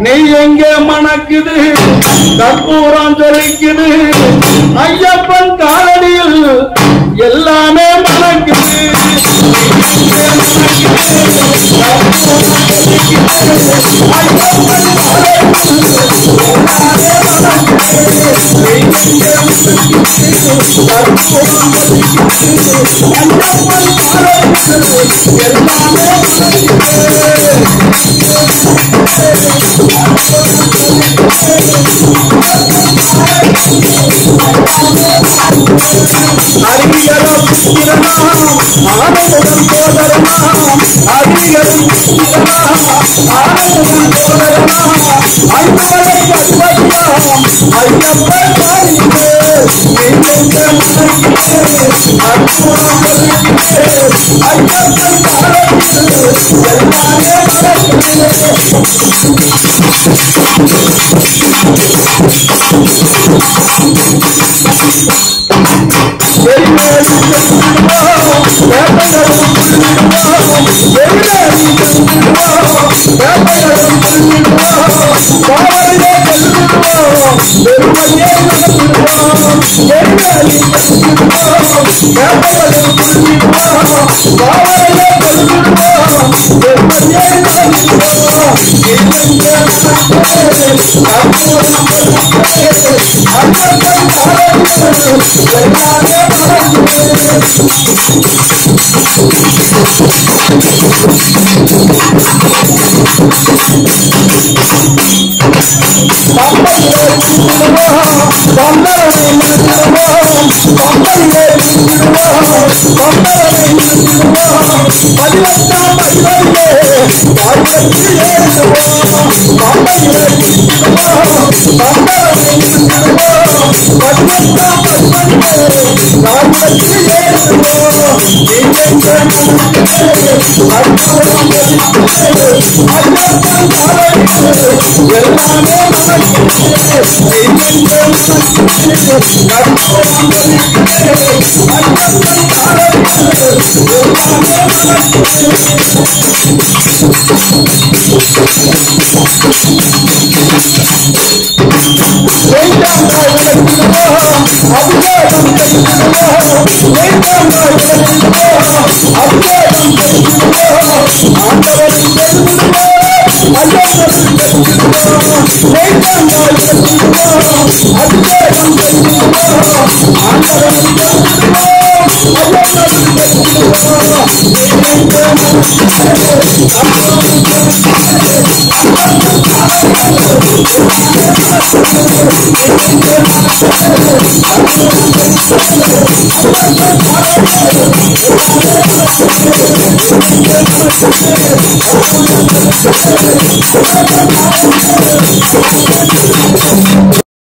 நெய் எங்கே மணக்குது கற்பூரம் ஜொலிக்குது ஐயப்பன் காலடியில் எல்லாமே மணக்குது நெய் எங்கே மணக்குது, கற்பூரம் ஜொலிக்குது, ஐயப்பன் காலடியில் எல்லாமே மணக்குது. நெய் எங்கே மணக்குது, கற்பூரம் ஜொலிக்குது, ஐயப்பன் காலடியில் எல்லாமே மணக்குது. அருகியலும் புத்திரனா ஆனந்தம் சோதரனா அருகியலும் புத்திரனா ஆனந்தம் சோதரனா ஐம்பரை பத்மஜாம் ஐயப்பன் பாரியே நெஞ்செங்க மனக்கிலே அற்புதம் பலிக்கிலே ஐயப்பன் பாரியே எல்லாமே மனக்கிலே